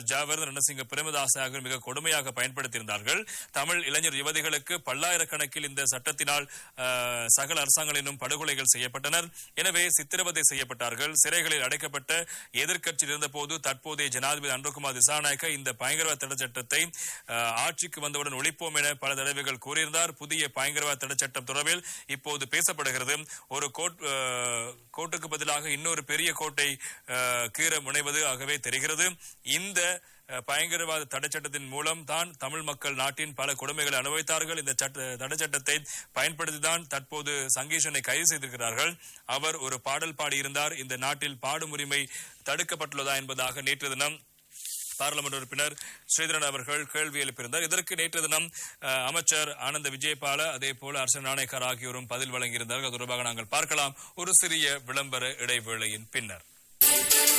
அமைச்சர் ஜாவர் ரணசிங்க பிரேமதாஸ் ஆகியோர் மிக கொடுமையாக பயன்படுத்தியிருந்தார்கள் தமிழ் இளைஞர் யுவதிகளுக்கு பல்லாயிரக்கணக்கில் இந்த சட்டத்தினால் அஹ், சகல அரசாங்கங்களிலும் படுகொலைகள் செய்யப்பட்டனர் எனவே சித்திரவதை செய்யப்பட்டார்கள் சிறைகளில் அடைக்கப்பட்ட எதிர்க்கட்சியில் இருந்தபோது தற்போதைய ஜனாதிபதி அன்ருகுமார் திசாநாயக்க இந்த பயங்கரவாத தடை சட்டத்தை அஹ், ஆட்சிக்கு வந்தவுடன் ஒழிப்போம் என பல தடவைகள் கூறியிருந்தார் புதிய பயங்கரவாத தடை சட்டம் தொடர்பில் இப்போது பேசப்படுகிறது ஒரு கோட் அஹ், கோட்டுக்கு பதிலாக இன்னொரு பெரிய கோட்டை அஹ், கீற முனைவது ஆகவே தெரிகிறது இந்த அஹ், பயங்கரவாத தடை சட்டத்தின் மூலம் தான் தமிழ் மக்கள் நாட்டின் பல கொடுமைகளை அனுபவித்தார்கள் இந்த சட்ட தடை சட்டத்தை பயன்படுத்திதான் தற்போது சங்கீஷனை கைது செய்திருக்கிறார்கள் அவர் ஒரு பாடல் பாடியிருந்தார் இந்த நாட்டில் பாடும் உரிமை தடுக்கப்பட்டுள்ளதா என்பதாக நேற்று தினம் பார்லமெண்ட் உறுப்பினர் ஸ்ரீதரன் அவர்கள் கேள்வி எழுப்பியிருந்தார் இதற்கு நேற்று தினம் அஹ், அமைச்சர் ஆனந்த விஜயபால அதே போல அரசு நாணயக்கார் ஆகியோரும் பதில் வழங்கியிருந்தார்கள் அது தொடர்பாக நாங்கள் பார்க்கலாம் ஒரு சிறிய விளம்பர இடைவேளையின் பின்னர்